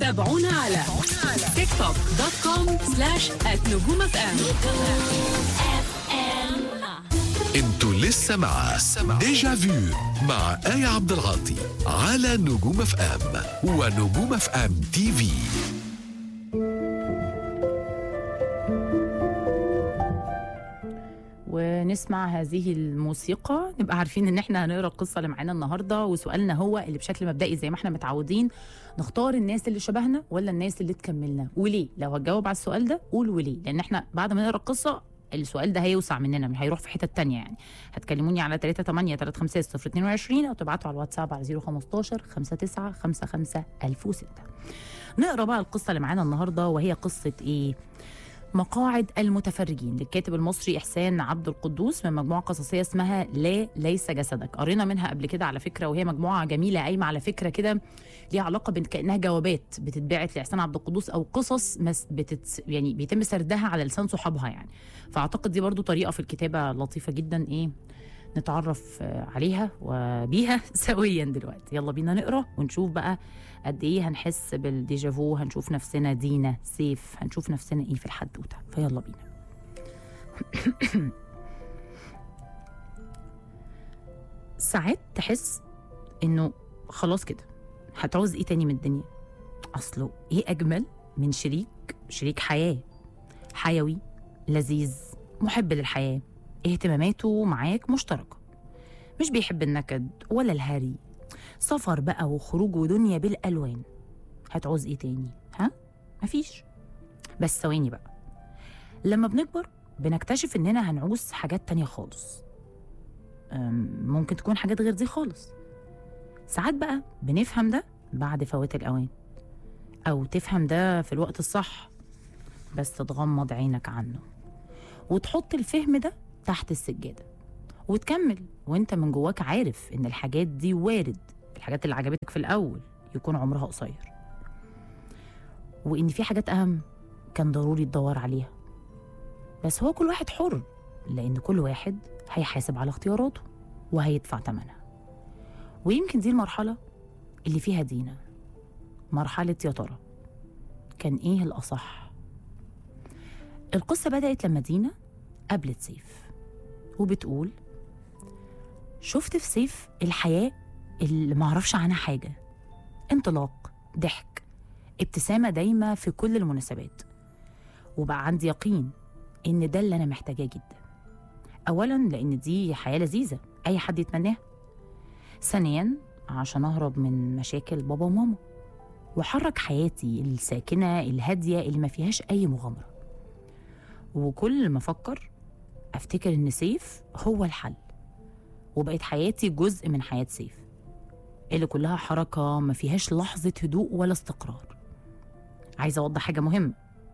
تابعونا على تيك توك دوت كوم سلاش نجوم اف ام انتوا لسه مع ديجا فيو مع آية عبد العاطي على نجوم اف ام ونجوم اف ام تي في ونسمع هذه الموسيقى نبقى عارفين ان احنا هنقرا القصه اللي معانا النهارده وسؤالنا هو اللي بشكل مبدئي زي ما احنا متعودين نختار الناس اللي شبهنا ولا الناس اللي تكملنا وليه لو هتجاوب على السؤال ده قول وليه لان احنا بعد ما نقرا القصه السؤال ده هيوسع مننا مش هيروح في حته تانية يعني هتكلموني على 3 8 3 5 0 22 او تبعتوا على الواتساب على 015 59 55 1006 نقرا بقى القصه اللي معانا النهارده وهي قصه ايه مقاعد المتفرجين للكاتب المصري إحسان عبد القدوس من مجموعة قصصية اسمها لا ليس جسدك قرينا منها قبل كده على فكرة وهي مجموعة جميلة قايمة على فكرة كده ليها علاقة بين كأنها جوابات بتتبعت لإحسان عبد القدوس أو قصص مس بتت يعني بيتم سردها على لسان صحابها يعني فأعتقد دي برضو طريقة في الكتابة لطيفة جدا إيه نتعرف آه، عليها وبيها سويا دلوقتي يلا بينا نقرا ونشوف بقى قد ايه هنحس بالديجافو هنشوف نفسنا دينا سيف هنشوف نفسنا ايه في الحدوته فيلا بينا ساعات تحس انه خلاص كده هتعوز ايه تاني من الدنيا اصله ايه اجمل من شريك شريك حياه حيوي لذيذ محب للحياه اهتماماته معاك مشتركه مش بيحب النكد ولا الهري سفر بقى وخروج ودنيا بالالوان هتعوز ايه تاني ها مفيش بس ثواني بقى لما بنكبر بنكتشف اننا هنعوز حاجات تانية خالص أم، ممكن تكون حاجات غير دي خالص ساعات بقى بنفهم ده بعد فوات الاوان او تفهم ده في الوقت الصح بس تغمض عينك عنه وتحط الفهم ده تحت السجاده وتكمل وانت من جواك عارف ان الحاجات دي وارد الحاجات اللي عجبتك في الاول يكون عمرها قصير وان في حاجات اهم كان ضروري تدور عليها بس هو كل واحد حر لان كل واحد هيحاسب على اختياراته وهيدفع ثمنها ويمكن دي المرحله اللي فيها دينا مرحله يا ترى كان ايه الاصح القصه بدات لما دينا قابلت سيف وبتقول شفت في سيف الحياة اللي معرفش عنها حاجة انطلاق ضحك ابتسامة دايمة في كل المناسبات وبقى عندي يقين إن ده اللي أنا محتاجاه جدا أولا لأن دي حياة لذيذة أي حد يتمناها ثانيا عشان أهرب من مشاكل بابا وماما وحرك حياتي الساكنة الهادية اللي ما فيهاش أي مغامرة وكل ما أفكر أفتكر إن سيف هو الحل وبقت حياتي جزء من حياة سيف اللي كلها حركة ما فيهاش لحظة هدوء ولا استقرار عايزة أوضح حاجة مهمة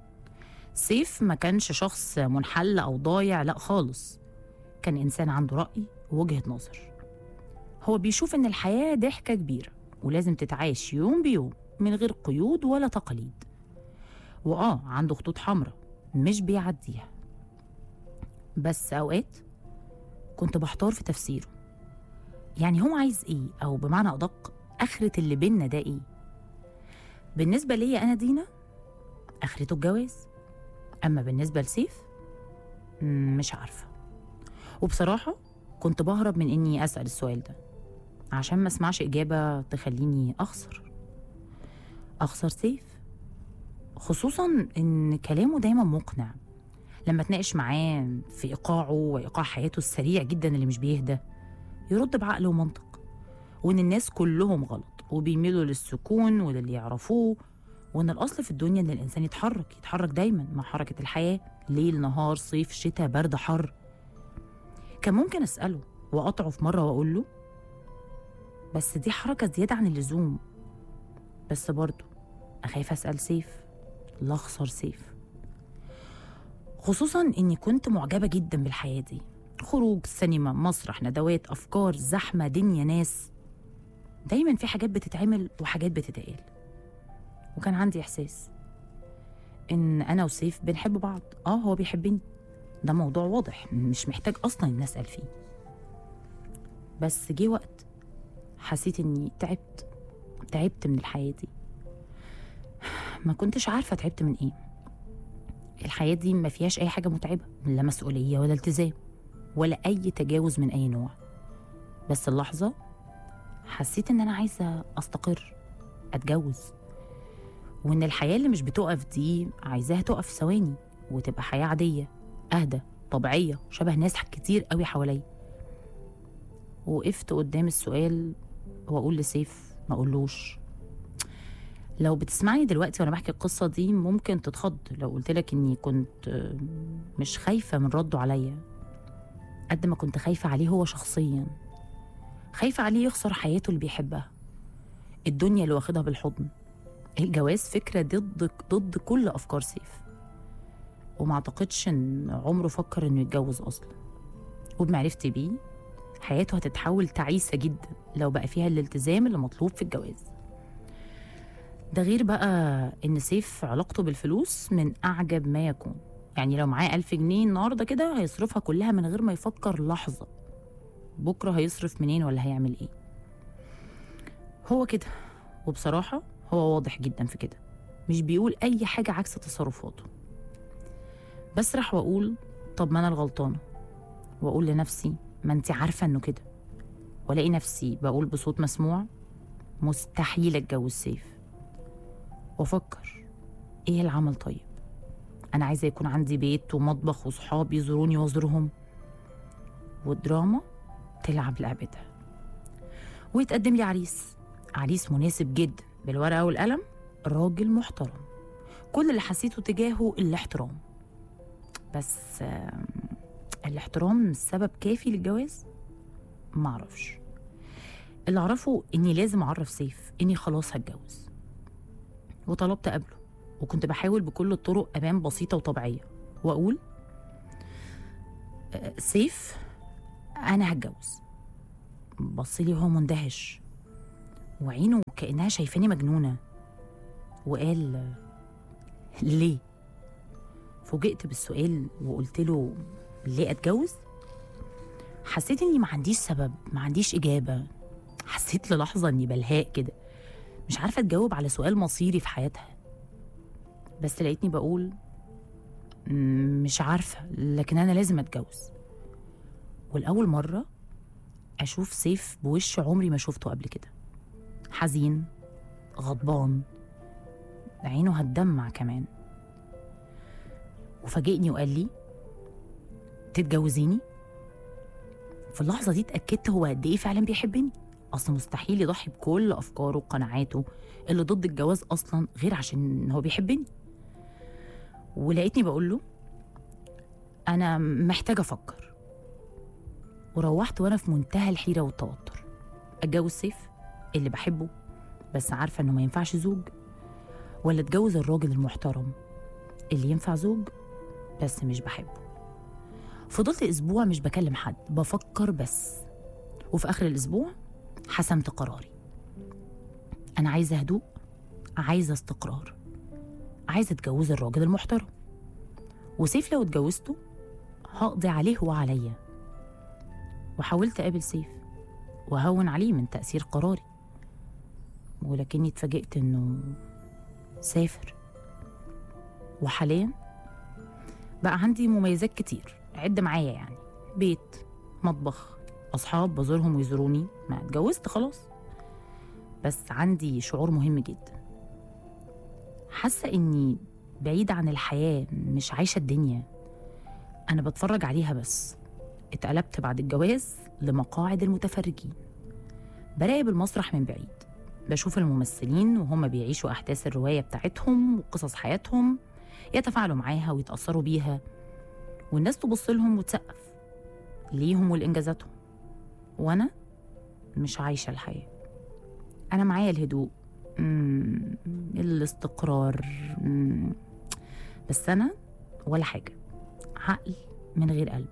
سيف ما كانش شخص منحل أو ضايع لا خالص كان إنسان عنده رأي ووجهة نظر هو بيشوف إن الحياة ضحكة كبيرة ولازم تتعاش يوم بيوم من غير قيود ولا تقاليد وآه عنده خطوط حمراء مش بيعديها بس أوقات كنت بحتار في تفسيره يعني هو عايز ايه او بمعنى ادق اخرة اللي بينا ده ايه بالنسبة ليا انا دينا اخرته الجواز اما بالنسبة لسيف مم، مش عارفة وبصراحة كنت بهرب من اني اسأل السؤال ده عشان ما اسمعش اجابة تخليني اخسر اخسر سيف خصوصا ان كلامه دايما مقنع لما اتناقش معاه في ايقاعه وايقاع حياته السريع جدا اللي مش بيهدى يرد بعقل ومنطق وان الناس كلهم غلط وبيميلوا للسكون وللي يعرفوه وان الاصل في الدنيا ان الانسان يتحرك يتحرك دايما مع حركه الحياه ليل نهار صيف شتاء برد حر كان ممكن اساله واقطعه في مره واقول له بس دي حركه زياده عن اللزوم بس برضه اخاف اسال سيف لا اخسر سيف خصوصا اني كنت معجبه جدا بالحياه دي خروج سينما مسرح ندوات افكار زحمه دنيا ناس دايما في حاجات بتتعمل وحاجات بتتقال وكان عندي احساس ان انا وسيف بنحب بعض اه هو بيحبني ده موضوع واضح مش محتاج اصلا ان اسال فيه بس جه وقت حسيت اني تعبت تعبت من الحياه دي ما كنتش عارفة تعبت من إيه الحياة دي ما فيهاش أي حاجة متعبة لا مسؤولية ولا التزام ولا أي تجاوز من أي نوع بس اللحظة حسيت إن أنا عايزة أستقر أتجوز وإن الحياة اللي مش بتقف دي عايزاها تقف ثواني وتبقى حياة عادية أهدى طبيعية شبه ناس كتير قوي حواليا وقفت قدام السؤال وأقول لسيف ما أقولوش لو بتسمعني دلوقتي وانا بحكي القصه دي ممكن تتخض لو قلت لك اني كنت آه، مش خايفه من رده عليا قد ما كنت خايفه عليه هو شخصيا خايفه عليه يخسر حياته اللي بيحبها الدنيا اللي واخدها بالحضن الجواز فكره ضد ضد كل افكار سيف وما اعتقدش ان عمره فكر انه يتجوز اصلا وبمعرفتي بيه حياته هتتحول تعيسه جدا لو بقى فيها الالتزام اللي مطلوب في الجواز ده غير بقى ان سيف علاقته بالفلوس من اعجب ما يكون يعني لو معاه ألف جنيه النهارده كده هيصرفها كلها من غير ما يفكر لحظه بكره هيصرف منين ولا هيعمل ايه هو كده وبصراحه هو واضح جدا في كده مش بيقول اي حاجه عكس تصرفاته بسرح واقول طب ما انا الغلطانه واقول لنفسي ما انت عارفه انه كده والاقي نفسي بقول بصوت مسموع مستحيل اتجوز سيف وافكر ايه العمل طيب انا عايزه يكون عندي بيت ومطبخ وصحاب يزوروني وازورهم والدراما تلعب لعبتها ويتقدم لي عريس عريس مناسب جدا بالورقه والقلم راجل محترم كل اللي حسيته تجاهه الاحترام بس آم، الاحترام سبب كافي للجواز معرفش اللي اعرفه اني لازم اعرف سيف اني خلاص هتجوز وطلبت قبله وكنت بحاول بكل الطرق أبان بسيطة وطبيعية وأقول "أه، سيف أنا هتجوز بصلي وهو مندهش وعينه كأنها شايفاني مجنونة وقال ليه؟ فوجئت بالسؤال وقلت له ليه أتجوز؟ حسيت إني ما عنديش سبب ما عنديش إجابة حسيت للحظة إني بلهاء كده مش عارفة أتجاوب على سؤال مصيري في حياتها بس لقيتني بقول "مم، مش عارفة لكن أنا لازم أتجوز والأول مرة أشوف سيف بوش عمري ما شفته قبل كده حزين غضبان عينه هتدمع كمان وفاجئني وقال لي تتجوزيني في اللحظة دي اتأكدت هو قد إيه فعلا بيحبني أصل مستحيل يضحي بكل أفكاره وقناعاته اللي ضد الجواز أصلا غير عشان هو بيحبني ولقيتني بقول له أنا محتاجة أفكر وروحت وأنا في منتهى الحيرة والتوتر أتجوز سيف اللي بحبه بس عارفة إنه ما ينفعش زوج ولا أتجوز الراجل المحترم اللي ينفع زوج بس مش بحبه فضلت أسبوع مش بكلم حد بفكر بس وفي آخر الأسبوع حسمت قراري أنا عايزة هدوء عايزة استقرار عايزة أتجوز الراجل المحترم وسيف لو اتجوزته هقضي عليه وعليا وحاولت أقابل سيف وهون عليه من تأثير قراري ولكني اتفاجئت إنه سافر وحاليا بقى عندي مميزات كتير عد معايا يعني بيت مطبخ أصحاب بزورهم ويزوروني ما اتجوزت خلاص بس عندي شعور مهم جدا حاسة إني بعيدة عن الحياة مش عايشة الدنيا أنا بتفرج عليها بس اتقلبت بعد الجواز لمقاعد المتفرجين براقب المسرح من بعيد بشوف الممثلين وهم بيعيشوا أحداث الرواية بتاعتهم وقصص حياتهم يتفاعلوا معاها ويتأثروا بيها والناس تبص لهم وتسقف ليهم ولإنجازاتهم وأنا مش عايشة الحياة أنا معايا الهدوء مم، الاستقرار مم، بس أنا ولا حاجة عقل من غير قلب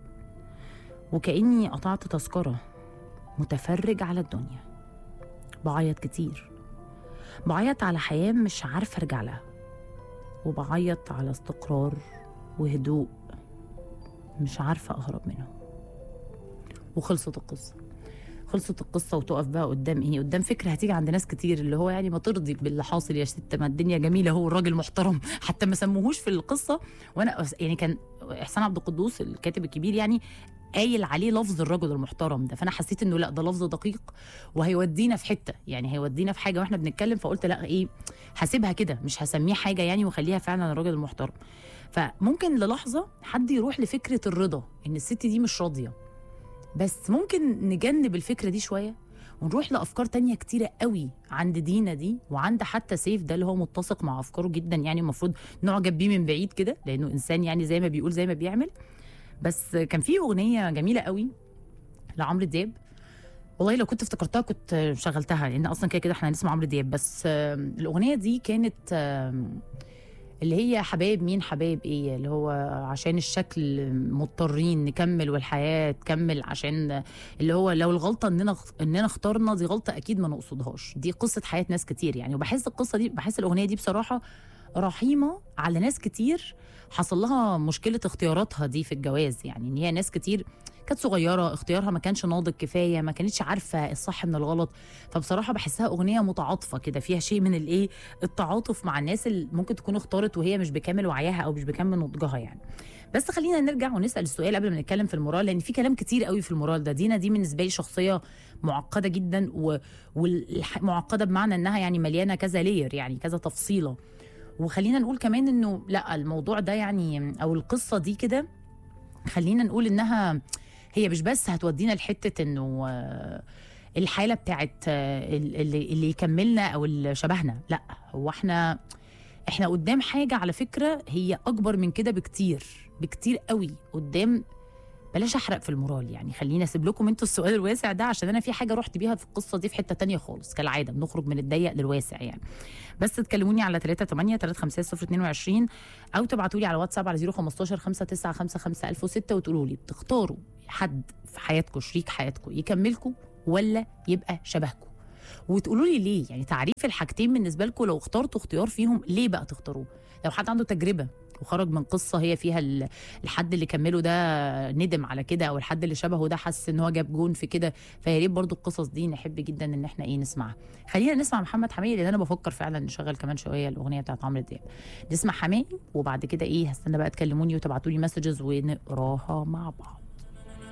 وكأني قطعت تذكرة متفرج على الدنيا بعيط كتير بعيط على حياة مش عارفة أرجع لها وبعيط على استقرار وهدوء مش عارفة أهرب منه وخلصت القصة خلصت القصه وتقف بقى قدام ايه قدام فكره هتيجي عند ناس كتير اللي هو يعني ما ترضي باللي حاصل يا ست ما الدنيا جميله هو الراجل محترم حتى ما سموهوش في القصه وانا يعني كان احسان عبد القدوس الكاتب الكبير يعني قايل عليه لفظ الرجل المحترم ده فانا حسيت انه لا ده لفظ دقيق وهيودينا في حته يعني هيودينا في حاجه واحنا بنتكلم فقلت لا ايه هسيبها كده مش هسميه حاجه يعني واخليها فعلا الراجل المحترم فممكن للحظه حد يروح لفكره الرضا ان الست دي مش راضيه بس ممكن نجنب الفكره دي شويه ونروح لافكار تانية كتيره قوي عند دينا دي وعند حتى سيف ده اللي هو متسق مع افكاره جدا يعني المفروض نعجب بيه من بعيد كده لانه انسان يعني زي ما بيقول زي ما بيعمل بس كان في اغنيه جميله قوي لعمرو دياب والله لو كنت افتكرتها كنت شغلتها لان اصلا كده كده احنا هنسمع عمرو دياب بس آم، الاغنيه دي كانت آم، اللي هي حبايب مين حبايب ايه اللي هو عشان الشكل مضطرين نكمل والحياه تكمل عشان اللي هو لو الغلطه اننا اننا اخترنا دي غلطه اكيد ما نقصدهاش دي قصه حياه ناس كتير يعني وبحس القصه دي بحس الاغنيه دي بصراحه رحيمه على ناس كتير حصل لها مشكله اختياراتها دي في الجواز يعني ان هي ناس كتير كانت صغيره اختيارها ما كانش ناضج كفايه ما كانتش عارفه الصح من الغلط فبصراحه بحسها اغنيه متعاطفه كده فيها شيء من الايه التعاطف مع الناس اللي ممكن تكون اختارت وهي مش بكامل وعيها او مش بكامل نضجها يعني بس خلينا نرجع ونسال السؤال قبل ما نتكلم في المورال لان في كلام كتير قوي في المورال ده دينا دي بالنسبه لي شخصيه معقده جدا و... ومعقده بمعنى انها يعني مليانه كذا لير يعني كذا تفصيله وخلينا نقول كمان انه لا الموضوع ده يعني او القصه دي كده خلينا نقول انها هي مش بس هتودينا لحته انه آه، الحاله بتاعت آه، اللي, اللي يكملنا او اللي شبهنا لا هو احنا احنا قدام حاجه على فكره هي اكبر من كده بكتير بكتير قوي قدام بلاش احرق في المورال يعني خليني اسيب لكم انتوا السؤال الواسع ده عشان انا في حاجه رحت بيها في القصه دي في حته تانية خالص كالعاده بنخرج من الضيق للواسع يعني بس تكلموني على 3 8 3 5 0 22 او تبعتوا لي على واتساب على 015 5 9 5 5 1006 وتقولوا لي بتختاروا حد في حياتكم شريك حياتكم يكملكم ولا يبقى شبهكم وتقولوا لي ليه يعني تعريف الحاجتين بالنسبه لكم لو اخترتوا اختيار فيهم ليه بقى تختاروه لو حد عنده تجربه وخرج من قصه هي فيها ال- الحد اللي كمله ده ندم على كده او الحد اللي شبهه ده حس ان هو جاب جون في كده فيا ريت برضو القصص دي نحب جدا ان احنا ايه نسمعها خلينا نسمع محمد حميد لان انا بفكر فعلا نشغل كمان شويه الاغنيه بتاعت عمرو دياب نسمع حماقي وبعد كده ايه هستنى بقى تكلموني وتبعتوا لي مسجز ونقراها مع بعض